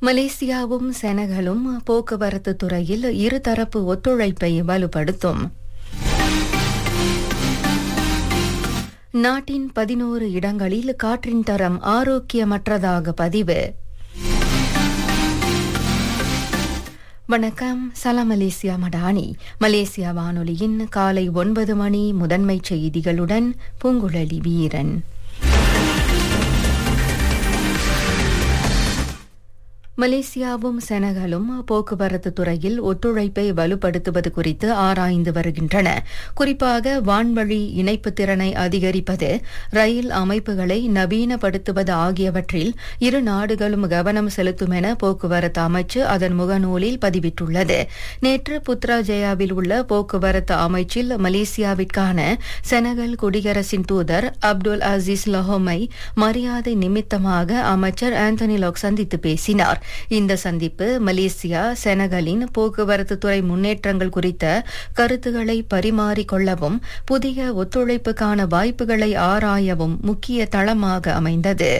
மலேசியாவும் செனகலும் போக்குவரத்து துறையில் இருதரப்பு ஒத்துழைப்பை வலுப்படுத்தும் நாட்டின் பதினோரு இடங்களில் காற்றின் தரம் ஆரோக்கியமற்றதாக பதிவு வணக்கம் சலாம் மலேசியா மடானி மலேசியா வானொலியின் காலை ஒன்பது மணி முதன்மை செய்திகளுடன் பூங்குழலி வீரன் மலேசியாவும் செனகலும் போக்குவரத்து துறையில் ஒத்துழைப்பை வலுப்படுத்துவது குறித்து ஆராய்ந்து வருகின்றன குறிப்பாக வான்வழி இணைப்பு திறனை அதிகரிப்பது ரயில் அமைப்புகளை நவீனப்படுத்துவது ஆகியவற்றில் இரு நாடுகளும் கவனம் செலுத்தும் என போக்குவரத்து அமைச்சு அதன் முகநூலில் பதிவிட்டுள்ளது நேற்று புத்ராஜயாவில் உள்ள போக்குவரத்து அமைச்சில் மலேசியாவிற்கான செனகல் குடியரசின் தூதர் அப்துல் அசீஸ் லஹோமை மரியாதை நிமித்தமாக அமைச்சர் ஆந்தனி லாக் சந்தித்து பேசினார் இந்த சந்திப்பு மலேசியா செனகலின் போக்குவரத்து துறை முன்னேற்றங்கள் குறித்த கருத்துக்களை பரிமாறிக்கொள்ளவும் புதிய ஒத்துழைப்புக்கான வாய்ப்புகளை ஆராயவும் முக்கிய தளமாக அமைந்தது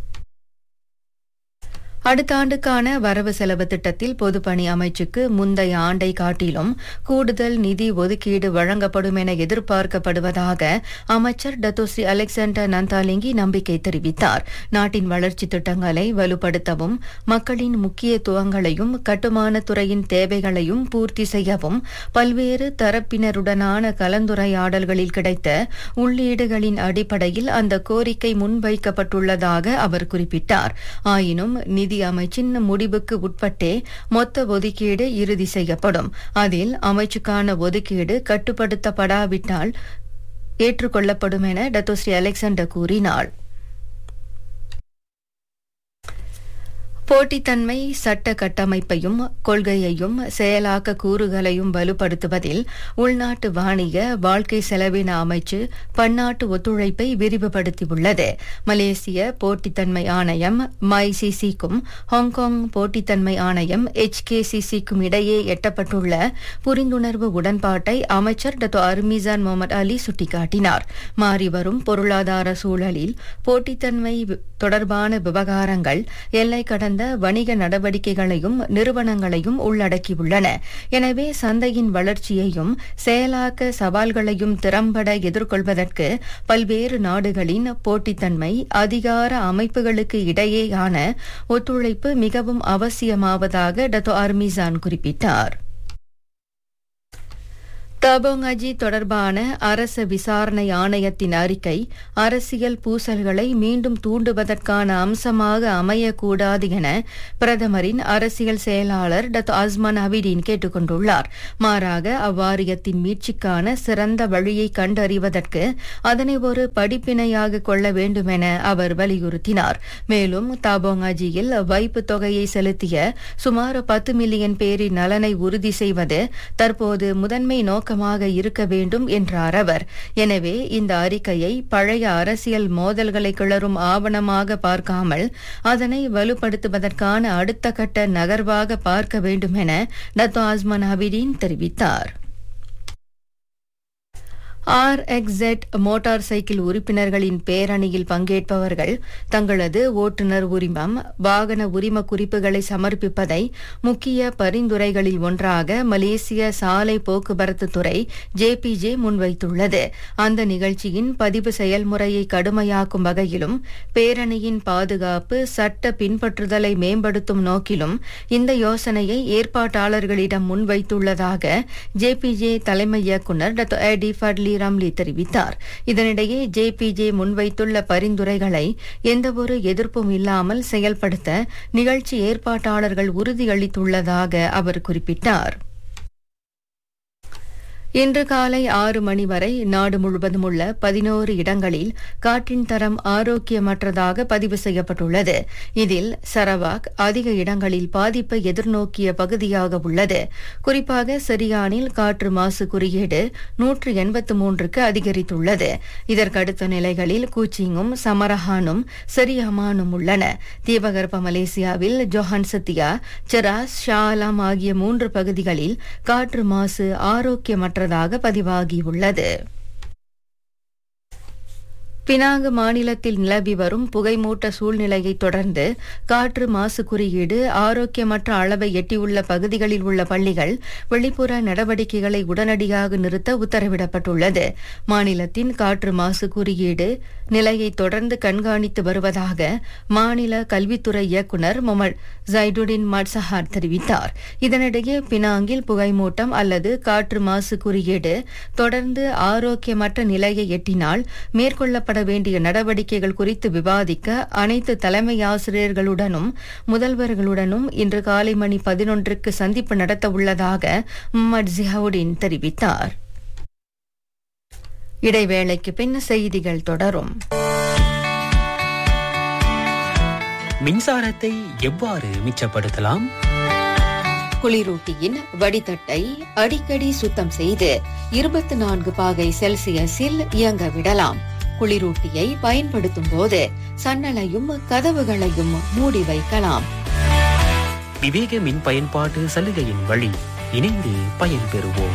அடுத்த ஆண்டுக்கான வரவு செலவு திட்டத்தில் பொதுப்பணி அமைச்சுக்கு முந்தைய ஆண்டை காட்டிலும் கூடுதல் நிதி ஒதுக்கீடு வழங்கப்படும் என எதிர்பார்க்கப்படுவதாக அமைச்சர் டத்தோஸ்ரீ அலெக்சாண்டர் நந்தாலிங்கி நம்பிக்கை தெரிவித்தார் நாட்டின் வளர்ச்சி திட்டங்களை வலுப்படுத்தவும் மக்களின் முக்கியத்துவங்களையும் கட்டுமானத் துறையின் தேவைகளையும் பூர்த்தி செய்யவும் பல்வேறு தரப்பினருடனான கலந்துரையாடல்களில் கிடைத்த உள்ளீடுகளின் அடிப்படையில் அந்த கோரிக்கை முன்வைக்கப்பட்டுள்ளதாக அவர் குறிப்பிட்டார் ஆயினும் நிதி அமைச்சின் முடிவுக்கு உட்பட்டே மொத்த ஒதுக்கீடு இறுதி செய்யப்படும் அதில் அமைச்சுக்கான ஒதுக்கீடு கட்டுப்படுத்தப்படாவிட்டால் ஏற்றுக்கொள்ளப்படும் என டத்தோஸ்ரீ அலெக்சாண்டர் கூறினார் போட்டித்தன்மை சட்ட கட்டமைப்பையும் கொள்கையையும் செயலாக்க கூறுகளையும் வலுப்படுத்துவதில் உள்நாட்டு வாணிக வாழ்க்கை செலவின அமைச்சு பன்னாட்டு ஒத்துழைப்பை விரிவுபடுத்தியுள்ளது மலேசிய போட்டித்தன்மை ஆணையம் மைசிசிக்கும் ஹாங்காங் போட்டித்தன்மை ஆணையம் எச்கேசிசிக்கும் இடையே எட்டப்பட்டுள்ள புரிந்துணர்வு உடன்பாட்டை அமைச்சர் டத்தோ அர்மிசான் முகமது அலி சுட்டிக்காட்டினார் மாறிவரும் பொருளாதார சூழலில் போட்டித்தன்மை தொடர்பான விவகாரங்கள் எல்லை கடந்த வணிக நடவடிக்கைகளையும் நிறுவனங்களையும் உள்ளடக்கியுள்ளன எனவே சந்தையின் வளர்ச்சியையும் செயலாக்க சவால்களையும் திறம்பட எதிர்கொள்வதற்கு பல்வேறு நாடுகளின் போட்டித்தன்மை அதிகார அமைப்புகளுக்கு இடையேயான ஒத்துழைப்பு மிகவும் அவசியமாவதாக டத்தோ அர்மிசான் குறிப்பிட்டார் தபோங்கஜி தொடர்பான அரச விசாரணை ஆணையத்தின் அறிக்கை அரசியல் பூசல்களை மீண்டும் தூண்டுவதற்கான அம்சமாக அமையக்கூடாது என பிரதமரின் அரசியல் செயலாளர் டத் அஸ்மான் ஹபீடின் கேட்டுக் கொண்டுள்ளார் மாறாக அவ்வாரியத்தின் மீட்சிக்கான சிறந்த வழியை கண்டறிவதற்கு அதனை ஒரு படிப்பினையாக கொள்ள வேண்டும் என அவர் வலியுறுத்தினார் மேலும் தாபோங்காஜியில் வைப்பு தொகையை செலுத்திய சுமார் பத்து மில்லியன் பேரின் நலனை உறுதி செய்வது தற்போது முதன்மை நோக்க நோக்கமாக இருக்க வேண்டும் என்றார் அவர் எனவே இந்த அறிக்கையை பழைய அரசியல் மோதல்களை கிளறும் ஆவணமாக பார்க்காமல் அதனை வலுப்படுத்துவதற்கான அடுத்த கட்ட நகர்வாக பார்க்க வேண்டும் என டத்தோ ஆஸ்மான் ஹபீடின் தெரிவித்தார் ஆர் எக்ஸெட் மோட்டார் சைக்கிள் உறுப்பினர்களின் பேரணியில் பங்கேற்பவர்கள் தங்களது ஓட்டுநர் உரிமம் வாகன உரிம குறிப்புகளை சமர்ப்பிப்பதை முக்கிய பரிந்துரைகளில் ஒன்றாக மலேசிய சாலை போக்குவரத்து துறை ஜேபிஜே முன்வைத்துள்ளது அந்த நிகழ்ச்சியின் பதிவு செயல்முறையை கடுமையாக்கும் வகையிலும் பேரணியின் பாதுகாப்பு சட்ட பின்பற்றுதலை மேம்படுத்தும் நோக்கிலும் இந்த யோசனையை ஏற்பாட்டாளர்களிடம் முன்வைத்துள்ளதாக ஜேபிஜே தலைமை இயக்குநர் டாக்டர் எடி ஃபட்லி ரம்லி தெரிவித்தார் இதனிடையே ஜேபிஜே முன்வைத்துள்ள பரிந்துரைகளை எந்தவொரு எதிர்ப்பும் இல்லாமல் செயல்படுத்த நிகழ்ச்சி ஏற்பாட்டாளர்கள் உறுதியளித்துள்ளதாக அவர் குறிப்பிட்டார் இன்று காலை ஆறு மணி வரை நாடு முழுவதும் உள்ள பதினோரு இடங்களில் காற்றின் தரம் ஆரோக்கியமற்றதாக பதிவு செய்யப்பட்டுள்ளது இதில் சரவாக் அதிக இடங்களில் பாதிப்பை எதிர்நோக்கிய பகுதியாக உள்ளது குறிப்பாக சரியானில் காற்று மாசு குறியீடு நூற்று எண்பத்து மூன்றுக்கு அதிகரித்துள்ளது இதற்கடுத்த நிலைகளில் கூச்சிங்கும் சமரஹானும் சரியாமானும் உள்ளன தீபகற்ப மலேசியாவில் ஜொஹன்சத்தியா செராஸ் ஷாலாம் ஆகிய மூன்று பகுதிகளில் காற்று மாசு ஆரோக்கியமற்ற பெற்றதாக பதிவாகியுள்ளது பினாங்கு மாநிலத்தில் நிலவி வரும் புகைமூட்ட சூழ்நிலையை தொடர்ந்து காற்று மாசு குறியீடு ஆரோக்கியமற்ற அளவை எட்டியுள்ள பகுதிகளில் உள்ள பள்ளிகள் வெளிப்புற நடவடிக்கைகளை உடனடியாக நிறுத்த உத்தரவிடப்பட்டுள்ளது மாநிலத்தின் காற்று மாசு குறியீடு நிலையை தொடர்ந்து கண்காணித்து வருவதாக மாநில கல்வித்துறை இயக்குநர் முகமது ஜைடுடின் மட்சஹார் தெரிவித்தார் இதனிடையே பினாங்கில் புகைமூட்டம் அல்லது காற்று மாசு குறியீடு தொடர்ந்து ஆரோக்கியமற்ற நிலையை எட்டினால் மேற்கொள்ளப்பட வேண்டிய நடவடிக்கைகள் குறித்து விவாதிக்க அனைத்து தலைமை ஆசிரியர்களுடனும் முதல்வர்களுடனும் இன்று காலை மணி பதினொன்றுக்கு சந்திப்பு நடத்த உள்ளதாக முகமது ஜிஹவுடின் தெரிவித்தார் இடைவேளைக்கு பின் செய்திகள் தொடரும் மின்சாரத்தை எவ்வாறு மிச்சப்படுத்தலாம் குளிரூட்டியின் வடிதட்டை அடிக்கடி சுத்தம் செய்து இருபத்தி நான்கு பாகை செல்சியஸில் இயங்க விடலாம் குளிரூட்டியை பயன்படுத்தும் போது சன்னலையும் கதவுகளையும் மூடி வைக்கலாம் விவேக மின் பயன்பாட்டு சலுகையின் வழி இணைந்து பயன்பெறுவோம்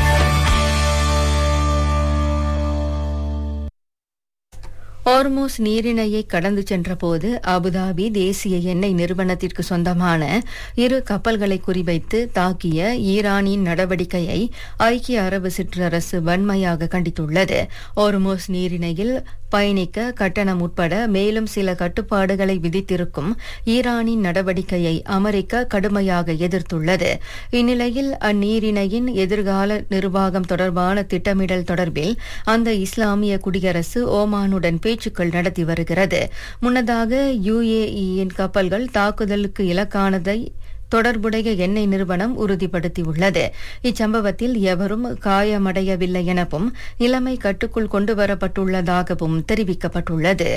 ஹார்மோஸ் நீரிணையை கடந்து சென்றபோது அபுதாபி தேசிய எண்ணெய் நிறுவனத்திற்கு சொந்தமான இரு கப்பல்களை குறிவைத்து தாக்கிய ஈரானின் நடவடிக்கையை ஐக்கிய அரபு சிற்றரசு வன்மையாக கண்டித்துள்ளது ஹார்மோஸ் நீரிணையில் பயணிக்க கட்டணம் உட்பட மேலும் சில கட்டுப்பாடுகளை விதித்திருக்கும் ஈரானின் நடவடிக்கையை அமெரிக்கா கடுமையாக எதிர்த்துள்ளது இந்நிலையில் அந்நீரிணையின் எதிர்கால நிர்வாகம் தொடர்பான திட்டமிடல் தொடர்பில் அந்த இஸ்லாமிய குடியரசு ஓமானுடன் பேச்சுக்கள் நடத்தி வருகிறது முன்னதாக யுஏஇயின் கப்பல்கள் தாக்குதலுக்கு இலக்கானதை தொடர்புடைய எண்ணெய் நிறுவனம் உறுதிப்படுத்தியுள்ளது இச்சம்பவத்தில் எவரும் காயமடையவில்லை எனவும் நிலைமை கட்டுக்குள் கொண்டுவரப்பட்டுள்ளதாகவும் தெரிவிக்கப்பட்டுள்ளது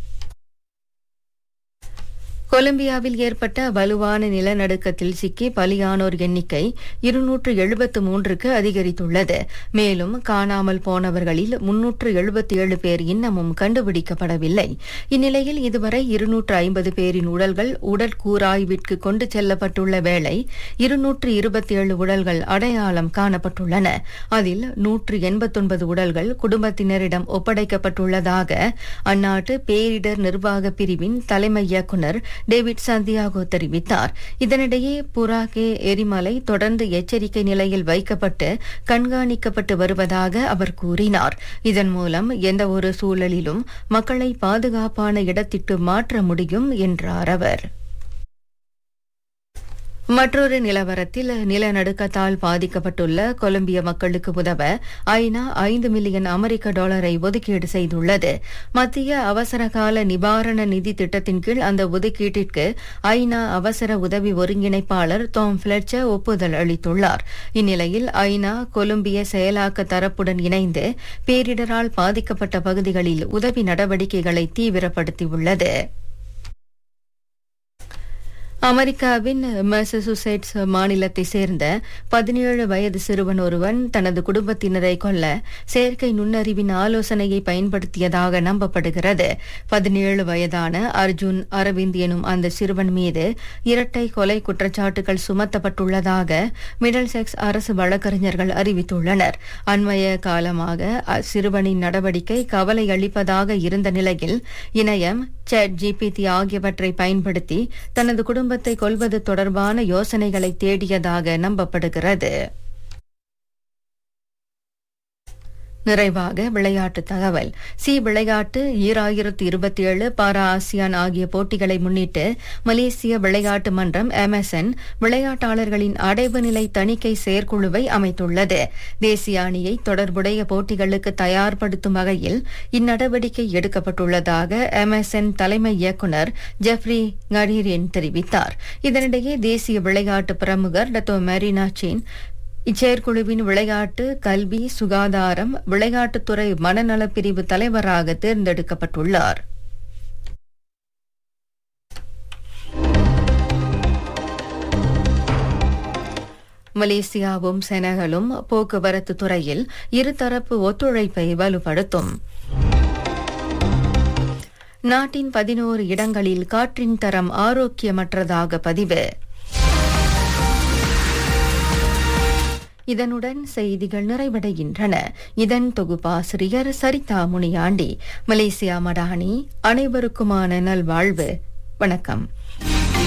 கொலம்பியாவில் ஏற்பட்ட வலுவான நிலநடுக்கத்தில் சிக்கி பலியானோர் எண்ணிக்கை இருநூற்று எழுபத்து மூன்றுக்கு அதிகரித்துள்ளது மேலும் காணாமல் போனவர்களில் முன்னூற்று எழுபத்தி ஏழு பேர் இன்னமும் கண்டுபிடிக்கப்படவில்லை இந்நிலையில் இதுவரை இருநூற்று ஐம்பது பேரின் உடல்கள் உடற்கூராய்விற்கு கொண்டு செல்லப்பட்டுள்ள வேளை இருநூற்று இருபத்தி ஏழு உடல்கள் அடையாளம் காணப்பட்டுள்ளன அதில் நூற்று எண்பத்தொன்பது உடல்கள் குடும்பத்தினரிடம் ஒப்படைக்கப்பட்டுள்ளதாக அந்நாட்டு பேரிடர் நிர்வாக பிரிவின் தலைமை இயக்குநர் டேவிட் சந்தியாகோ தெரிவித்தார் இதனிடையே புராகே எரிமலை தொடர்ந்து எச்சரிக்கை நிலையில் வைக்கப்பட்டு கண்காணிக்கப்பட்டு வருவதாக அவர் கூறினார் இதன் மூலம் எந்த ஒரு சூழலிலும் மக்களை பாதுகாப்பான இடத்திற்கு மாற்ற முடியும் என்றார் அவர் மற்றொரு நிலவரத்தில் நிலநடுக்கத்தால் பாதிக்கப்பட்டுள்ள கொலம்பிய மக்களுக்கு உதவ ஐநா ஐந்து மில்லியன் அமெரிக்க டாலரை ஒதுக்கீடு செய்துள்ளது மத்திய அவசரகால நிவாரண நிதி திட்டத்தின் கீழ் அந்த ஒதுக்கீட்டிற்கு ஐநா அவசர உதவி ஒருங்கிணைப்பாளர் டோம் பிளட்சர் ஒப்புதல் அளித்துள்ளார் இந்நிலையில் ஐநா கொலம்பிய செயலாக்க தரப்புடன் இணைந்து பேரிடரால் பாதிக்கப்பட்ட பகுதிகளில் உதவி நடவடிக்கைகளை தீவிரப்படுத்தியுள்ளது அமெரிக்காவின் மெசசூசெட்ஸ் மாநிலத்தை சேர்ந்த பதினேழு வயது சிறுவன் ஒருவன் தனது குடும்பத்தினரை கொல்ல செயற்கை நுண்ணறிவின் ஆலோசனையை பயன்படுத்தியதாக நம்பப்படுகிறது பதினேழு வயதான அர்ஜுன் அரவிந்த் எனும் அந்த சிறுவன் மீது இரட்டை கொலை குற்றச்சாட்டுகள் சுமத்தப்பட்டுள்ளதாக மிடல் செக்ஸ் அரசு வழக்கறிஞர்கள் அறிவித்துள்ளனர் அண்மைய காலமாக அச்சிறுவனின் நடவடிக்கை கவலை அளிப்பதாக இருந்த நிலையில் இணையம் சேட் ஜிபிடி ஆகியவற்றை பயன்படுத்தி தனது குடும்பத்தை கொல்வது தொடர்பான யோசனைகளை தேடியதாக நம்பப்படுகிறது நிறைவாக விளையாட்டு தகவல் சி விளையாட்டு ஈராயிரத்து இருபத்தி ஏழு பாரா ஆசியான் ஆகிய போட்டிகளை முன்னிட்டு மலேசிய விளையாட்டு மன்றம் எம்எஸ்என் விளையாட்டாளர்களின் அடைவு நிலை தணிக்கை செயற்குழுவை அமைத்துள்ளது தேசிய அணியை தொடர்புடைய போட்டிகளுக்கு தயார்படுத்தும் வகையில் இந்நடவடிக்கை எடுக்கப்பட்டுள்ளதாக எம்எஸ்என் தலைமை இயக்குநர் ஜெஃப்ரி கரீரின் தெரிவித்தார் இதனிடையே தேசிய விளையாட்டு பிரமுகர் டத்தோ மெரினா சீன் இச்செயற்குழுவின் விளையாட்டு கல்வி சுகாதாரம் விளையாட்டுத்துறை மனநலப் பிரிவு தலைவராக தேர்ந்தெடுக்கப்பட்டுள்ளார் மலேசியாவும் செனகலும் போக்குவரத்து துறையில் இருதரப்பு ஒத்துழைப்பை வலுப்படுத்தும் நாட்டின் பதினோரு இடங்களில் காற்றின் தரம் ஆரோக்கியமற்றதாக பதிவு இதனுடன் செய்திகள் நிறைவடைகின்றன இதன் தொகுப்பாசிரியர் சரிதா முனியாண்டி மலேசியா மடானி அனைவருக்குமான நல்வாழ்வு வணக்கம்